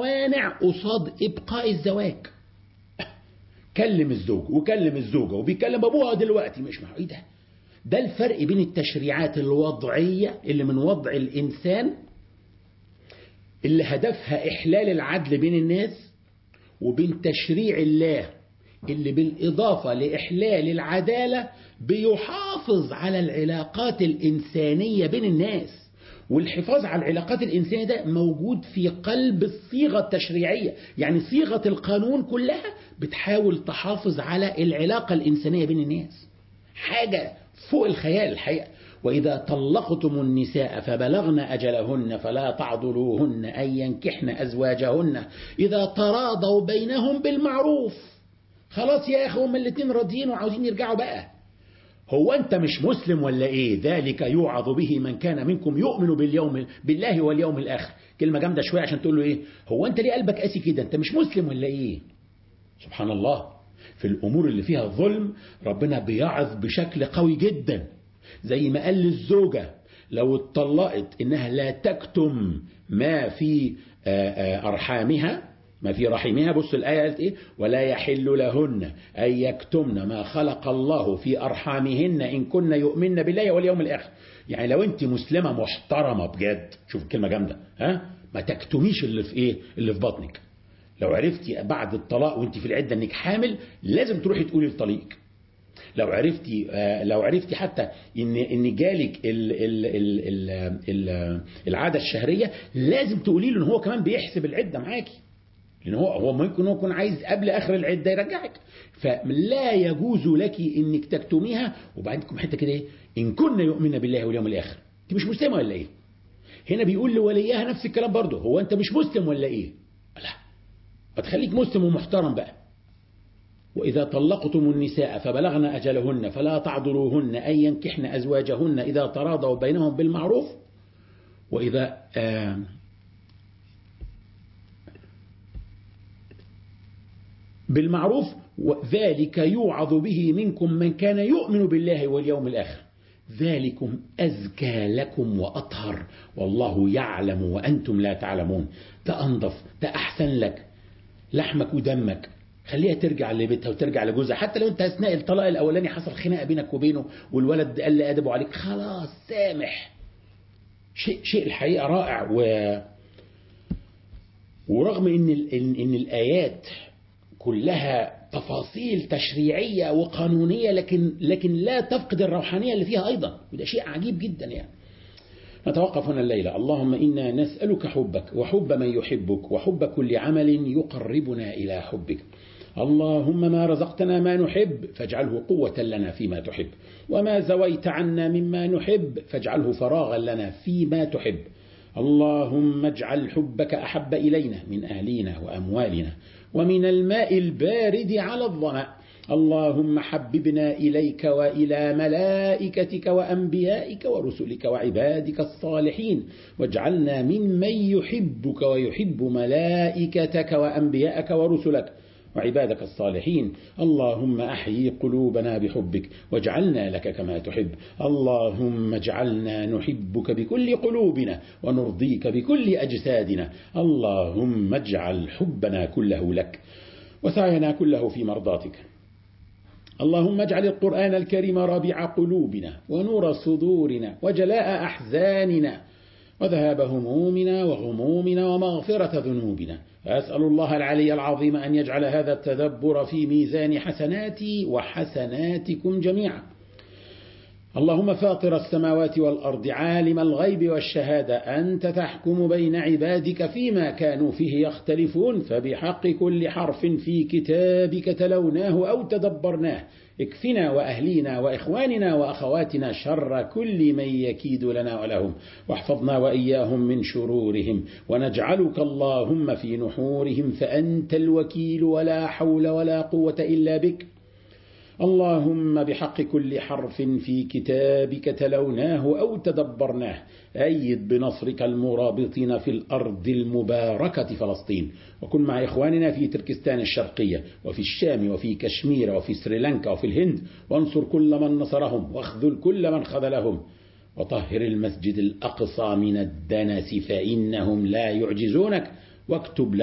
موانع قصاد إبقاء الزواج كلم الزوج وكلم الزوجة وبيكلم أبوها دلوقتي مش معه إيه ده ده الفرق بين التشريعات الوضعية اللي من وضع الإنسان اللي هدفها إحلال العدل بين الناس وبين تشريع الله اللي بالإضافة لإحلال العدالة بيحافظ على العلاقات الإنسانية بين الناس والحفاظ على العلاقات الإنسانية ده موجود في قلب الصيغة التشريعية يعني صيغة القانون كلها بتحاول تحافظ على العلاقة الإنسانية بين الناس حاجة فوق الخيال الحقيقة وإذا طلقتم النساء فبلغن أجلهن فلا تعضلوهن أن ينكحن أزواجهن إذا تراضوا بينهم بالمعروف خلاص يا أخي هم الاتنين راضيين وعاوزين يرجعوا بقى هو أنت مش مسلم ولا إيه ذلك يوعظ به من كان منكم يؤمن باليوم بالله واليوم الآخر كلمة جامدة شوية عشان تقول له إيه هو أنت ليه قلبك قاسي كده أنت مش مسلم ولا إيه سبحان الله في الأمور اللي فيها الظلم ربنا بيعظ بشكل قوي جدا زي ما قال للزوجة لو اتطلقت إنها لا تكتم ما في أرحامها ما في رحمها بص الآية قالت إيه ولا يحل لهن أن يكتمن ما خلق الله في أرحامهن إن كن يؤمن بالله واليوم الآخر يعني لو أنت مسلمة محترمة بجد شوف الكلمة جامدة ها ما تكتميش اللي في إيه اللي في بطنك لو عرفتي بعد الطلاق وانت في العدة انك حامل لازم تروحي تقولي لطليق لو عرفتي لو عرفتي حتى ان ان جالك ال ال ال ال ال العاده الشهريه لازم تقولي له ان هو كمان بيحسب العده معاكي لان هو هو ممكن هو يكون عايز قبل اخر العده يرجعك فلا يجوز لك انك تكتميها وبعدين حته كده ايه ان كنا يؤمن بالله واليوم الاخر انت مش مسلمه ولا ايه هنا بيقول لوليها نفس الكلام برضه هو انت مش مسلم ولا ايه لا فتخليك مسلم ومحترم بقى وإذا طلقتم النساء فبلغن أجلهن فلا تعذروهن أن ينكحن أزواجهن إذا تراضوا بينهم بالمعروف وإذا آه بالمعروف ذلك يوعظ به منكم من كان يؤمن بالله واليوم الآخر ذلكم أزكى لكم وأطهر والله يعلم وأنتم لا تعلمون تأنظف تأحسن لك لحمك ودمك خليها ترجع لبيتها وترجع لجوزها حتى لو انت اثناء الطلاق الاولاني حصل خناقه بينك وبينه والولد قال ادبه عليك خلاص سامح شيء شيء الحقيقه رائع و ورغم ان ال... ان, إن الايات كلها تفاصيل تشريعيه وقانونيه لكن لكن لا تفقد الروحانيه اللي فيها ايضا وده شيء عجيب جدا يعني نتوقف هنا الليلة اللهم إنا نسألك حبك وحب من يحبك وحب كل عمل يقربنا إلى حبك اللهم ما رزقتنا ما نحب فاجعله قوة لنا فيما تحب وما زويت عنا مما نحب فاجعله فراغا لنا فيما تحب اللهم اجعل حبك أحب إلينا من أهلنا وأموالنا ومن الماء البارد على الظمأ اللهم حببنا إليك وإلى ملائكتك وأنبيائك ورسلك وعبادك الصالحين واجعلنا ممن يحبك ويحب ملائكتك وأنبيائك ورسلك وعبادك الصالحين اللهم أحيي قلوبنا بحبك واجعلنا لك كما تحب اللهم اجعلنا نحبك بكل قلوبنا ونرضيك بكل أجسادنا اللهم اجعل حبنا كله لك وسعينا كله في مرضاتك اللهم اجعل القرآن الكريم ربيع قلوبنا ونور صدورنا وجلاء أحزاننا وذهاب همومنا وغمومنا ومغفرة ذنوبنا أسأل الله العلي العظيم أن يجعل هذا التدبر في ميزان حسناتي وحسناتكم جميعا اللهم فاطر السماوات والأرض عالم الغيب والشهادة أنت تحكم بين عبادك فيما كانوا فيه يختلفون فبحق كل حرف في كتابك تلوناه أو تدبرناه اكفنا وأهلينا وإخواننا وأخواتنا شر كل من يكيد لنا ولهم واحفظنا وإياهم من شرورهم ونجعلك اللهم في نحورهم فأنت الوكيل ولا حول ولا قوة إلا بك اللهم بحق كل حرف في كتابك تلوناه أو تدبرناه أيد بنصرك المرابطين في الأرض المباركة فلسطين وكن مع إخواننا في تركستان الشرقية وفي الشام وفي كشمير وفي سريلانكا وفي الهند وانصر كل من نصرهم واخذل كل من خذلهم وطهر المسجد الأقصى من الدنس فإنهم لا يعجزونك واكتب